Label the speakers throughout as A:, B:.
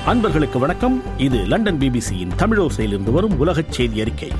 A: அன்பர்களுக்கு வணக்கம் இது லண்டன் பிபிசியின் தமிழோசையிலிருந்து வரும் உலகச் செய்தி அறிக்கை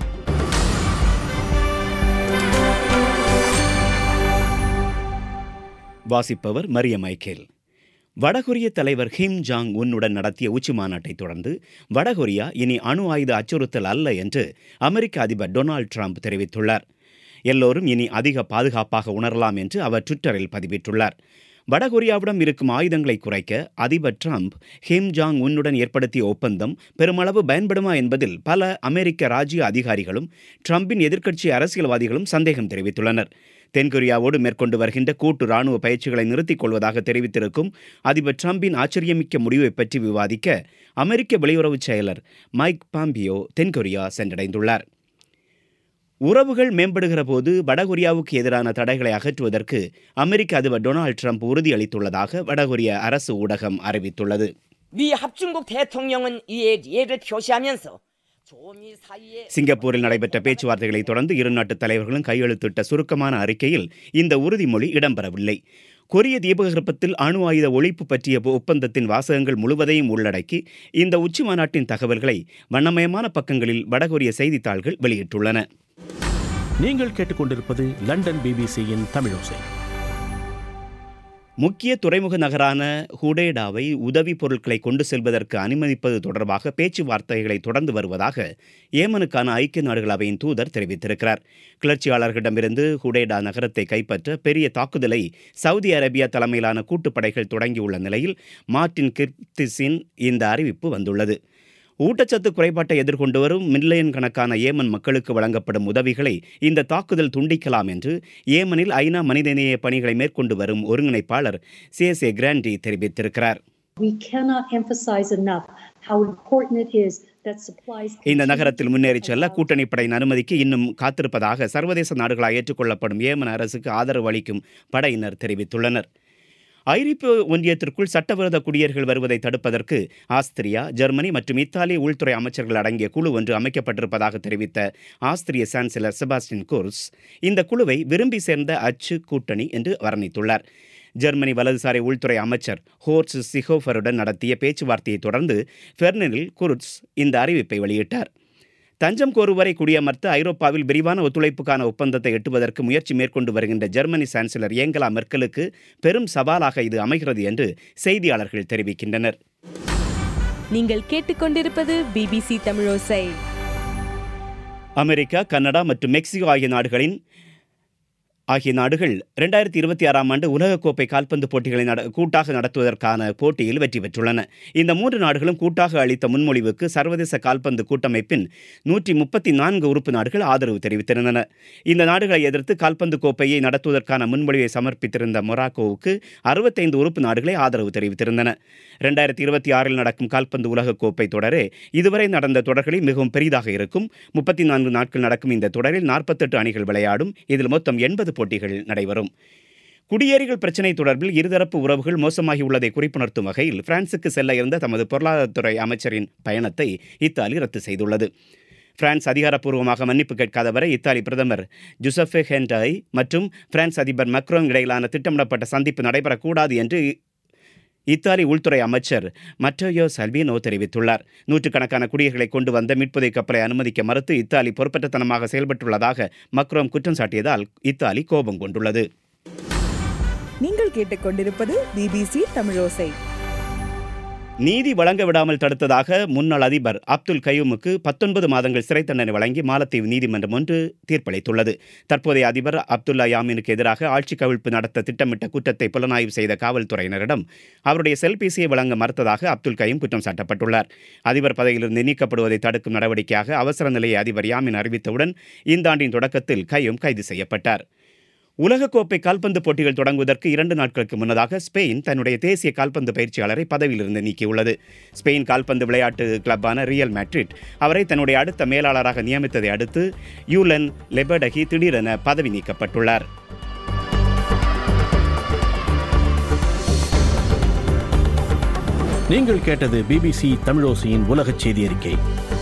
B: வாசிப்பவர் மரிய மைக்கேல் வடகொரிய தலைவர் கிம் ஜாங் உன்னுடன் நடத்திய உச்சி மாநாட்டை தொடர்ந்து வடகொரியா இனி அணு ஆயுத அச்சுறுத்தல் அல்ல என்று அமெரிக்க அதிபர் டொனால்ட் ட்ரம்ப் தெரிவித்துள்ளார் எல்லோரும் இனி அதிக பாதுகாப்பாக உணரலாம் என்று அவர் ட்விட்டரில் பதிவிட்டுள்ளார் வடகொரியாவிடம் இருக்கும் ஆயுதங்களை குறைக்க அதிபர் ட்ரம்ப் கிம் ஜாங் உன்னுடன் ஏற்படுத்திய ஒப்பந்தம் பெருமளவு பயன்படுமா என்பதில் பல அமெரிக்க ராஜ்ய அதிகாரிகளும் ட்ரம்பின் எதிர்க்கட்சி அரசியல்வாதிகளும் சந்தேகம் தெரிவித்துள்ளனர் தென்கொரியாவோடு மேற்கொண்டு வருகின்ற கூட்டு ராணுவ பயிற்சிகளை நிறுத்திக் கொள்வதாக தெரிவித்திருக்கும் அதிபர் ட்ரம்பின் ஆச்சரியமிக்க முடிவை பற்றி விவாதிக்க அமெரிக்க வெளியுறவுச் செயலர் மைக் பாம்பியோ தென்கொரியா சென்றடைந்துள்ளார் உறவுகள் மேம்படுகிற போது வடகொரியாவுக்கு எதிரான தடைகளை அகற்றுவதற்கு அமெரிக்க அதிபர் டொனால்ட் ட்ரம்ப் உறுதியளித்துள்ளதாக வடகொரிய அரசு ஊடகம் அறிவித்துள்ளது
C: 미 합중국 대통령은 이에 예를 표시하면서 조미 사이에
B: சிங்கப்பூரில் நடைபெற்ற பேச்சுவார்த்தைகளை தொடர்ந்து இரு நாட்டு தலைவர்களும் கையெழுத்திட்ட சுருக்கமான அறிக்கையில் இந்த உறுதிமொழி இடம்பெறவில்லை கொரிய தீபகற்பத்தில் அணு ஆயுத ஒழிப்பு பற்றிய ஒப்பந்தத்தின் வாசகங்கள் முழுவதையும் உள்ளடக்கி இந்த உச்சி மாநாட்டின் தகவல்களை வண்ணமயமான பக்கங்களில் வடகொரிய செய்தித்தாள்கள் வெளியிட்டுள்ளன
A: நீங்கள் கேட்டுக்கொண்டிருப்பது லண்டன் பிபிசியின் தமிழோசை
B: முக்கிய துறைமுக நகரான ஹுடேடாவை உதவி பொருட்களை கொண்டு செல்வதற்கு அனுமதிப்பது தொடர்பாக பேச்சுவார்த்தைகளை தொடர்ந்து வருவதாக ஏமனுக்கான ஐக்கிய நாடுகள் அவையின் தூதர் தெரிவித்திருக்கிறார் கிளர்ச்சியாளர்களிடமிருந்து ஹுடேடா நகரத்தை கைப்பற்ற பெரிய தாக்குதலை சவுதி அரேபியா தலைமையிலான கூட்டுப்படைகள் தொடங்கியுள்ள நிலையில் மார்டின் கிர்திஸின் இந்த அறிவிப்பு வந்துள்ளது ஊட்டச்சத்து குறைபாட்டை எதிர்கொண்டு வரும் மில்லியன் கணக்கான ஏமன் மக்களுக்கு வழங்கப்படும் உதவிகளை இந்த தாக்குதல் துண்டிக்கலாம் என்று ஏமனில் ஐநா மனிதநேய பணிகளை மேற்கொண்டு வரும் ஒருங்கிணைப்பாளர் சிஎஸ்ஏ கிராண்டி தெரிவித்திருக்கிறார்
D: We cannot emphasize enough how important it is that supplies.
B: இந்த நகரத்தில் முன்னேறி செல்ல கூட்டணி படையின் அனுமதிக்கு இன்னும் காத்திருப்பதாக சர்வதேச நாடுகளால் ஏற்றுக்கொள்ளப்படும் ஏமன் அரசுக்கு ஆதரவு அளிக்கும் படையினர் தெரிவித்துள்ளனர் ஐரோப்பிய ஒன்றியத்திற்குள் சட்டவிரோத குடியேறிகள் வருவதை தடுப்பதற்கு ஆஸ்திரியா ஜெர்மனி மற்றும் இத்தாலி உள்துறை அமைச்சர்கள் அடங்கிய குழு ஒன்று அமைக்கப்பட்டிருப்பதாக தெரிவித்த ஆஸ்திரிய சான்சலர் செபாஸ்டின் குர்ஸ் இந்த குழுவை விரும்பி சேர்ந்த அச்சு கூட்டணி என்று வர்ணித்துள்ளார் ஜெர்மனி வலதுசாரி உள்துறை அமைச்சர் ஹோர்ஸ் சிஹோஃபருடன் நடத்திய பேச்சுவார்த்தையை தொடர்ந்து பெர்னினில் குர்ட்ஸ் இந்த அறிவிப்பை வெளியிட்டார் தஞ்சம் கோருவரை குடியமர்த்த ஐரோப்பாவில் விரிவான ஒத்துழைப்புக்கான ஒப்பந்தத்தை எட்டுவதற்கு முயற்சி மேற்கொண்டு வருகின்ற ஜெர்மனி சான்சலர் ஏங்கலா மெர்க்கலுக்கு பெரும் சவாலாக இது அமைகிறது என்று செய்தியாளர்கள் தெரிவிக்கின்றனர்
E: நீங்கள் கேட்டுக்கொண்டிருப்பது பிபிசி தமிழோசை
B: அமெரிக்கா கனடா மற்றும் மெக்சிகோ ஆகிய நாடுகளின் ஆகிய நாடுகள் ரெண்டாயிரத்தி இருபத்தி ஆறாம் ஆண்டு உலகக்கோப்பை கால்பந்து போட்டிகளை நட கூட்டாக நடத்துவதற்கான போட்டியில் வெற்றி பெற்றுள்ளன இந்த மூன்று நாடுகளும் கூட்டாக அளித்த முன்மொழிவுக்கு சர்வதேச கால்பந்து கூட்டமைப்பின் நூற்றி முப்பத்தி நான்கு உறுப்பு நாடுகள் ஆதரவு தெரிவித்திருந்தன இந்த நாடுகளை எதிர்த்து கால்பந்து கோப்பையை நடத்துவதற்கான முன்மொழிவை சமர்ப்பித்திருந்த மொராக்கோவுக்கு அறுபத்தைந்து உறுப்பு நாடுகளை ஆதரவு தெரிவித்திருந்தன ரெண்டாயிரத்தி இருபத்தி ஆறில் நடக்கும் கால்பந்து உலகக்கோப்பை தொடரே இதுவரை நடந்த தொடர்களில் மிகவும் பெரிதாக இருக்கும் முப்பத்தி நான்கு நாட்கள் நடக்கும் இந்த தொடரில் நாற்பத்தெட்டு அணிகள் விளையாடும் இதில் மொத்தம் எண்பது போட்டிகள் நடைபெறும் குடியேறிகள் பிரச்சினை தொடர்பில் இருதரப்பு உறவுகள் மோசமாகி உள்ளதை குறிப்புணர்த்தும் வகையில் பிரான்சுக்கு செல்ல இருந்த தமது பொருளாதாரத்துறை அமைச்சரின் பயணத்தை இத்தாலி ரத்து செய்துள்ளது பிரான்ஸ் அதிகாரப்பூர்வமாக மன்னிப்பு கேட்காத வரை இத்தாலி பிரதமர் ஜுசஃபே ஹென்டாய் மற்றும் பிரான்ஸ் அதிபர் மக்ரோன் இடையிலான திட்டமிடப்பட்ட சந்திப்பு நடைபெறக்கூடாது என்று இத்தாலி உள்துறை அமைச்சர் மட்டோயோ சல்வினோ தெரிவித்துள்ளார் நூற்றுக்கணக்கான குடியர்களை கொண்டு வந்த மீட்புதை கப்பலை அனுமதிக்க மறுத்து இத்தாலி பொறுப்பற்றத்தனமாக செயல்பட்டுள்ளதாக மக்ரோம் குற்றம் சாட்டியதால் இத்தாலி கோபம் கொண்டுள்ளது
E: நீங்கள் கேட்டுக்கொண்டிருப்பது பிபிசி தமிழோசை
B: நீதி வழங்க விடாமல் தடுத்ததாக முன்னாள் அதிபர் அப்துல் கயூமுக்கு பத்தொன்பது மாதங்கள் சிறை தண்டனை வழங்கி மாலத்தீவு நீதிமன்றம் ஒன்று தீர்ப்பளித்துள்ளது தற்போதைய அதிபர் அப்துல்லா யாமினுக்கு எதிராக ஆட்சி கவிழ்ப்பு நடத்த திட்டமிட்ட குற்றத்தை புலனாய்வு செய்த காவல்துறையினரிடம் அவருடைய செல்பேசியை வழங்க மறுத்ததாக அப்துல் கயூம் குற்றம் சாட்டப்பட்டுள்ளார் அதிபர் பதவியிலிருந்து நீக்கப்படுவதை தடுக்கும் நடவடிக்கையாக அவசர நிலையை அதிபர் யாமின் அறிவித்தவுடன் இந்த ஆண்டின் தொடக்கத்தில் கயூம் கைது செய்யப்பட்டார் உலகக்கோப்பை கால்பந்து போட்டிகள் தொடங்குவதற்கு இரண்டு நாட்களுக்கு முன்னதாக ஸ்பெயின் தன்னுடைய தேசிய கால்பந்து பயிற்சியாளரை பதவியிலிருந்து நீக்கியுள்ளது ஸ்பெயின் கால்பந்து விளையாட்டு கிளப்பான ரியல் மேட்ரிட் அவரை தன்னுடைய அடுத்த மேலாளராக நியமித்ததை அடுத்து யூலன் லெபடகி திடீரென பதவி நீக்கப்பட்டுள்ளார்
A: நீங்கள் கேட்டது பிபிசி தமிழோசையின் உலகச் செய்தி அறிக்கை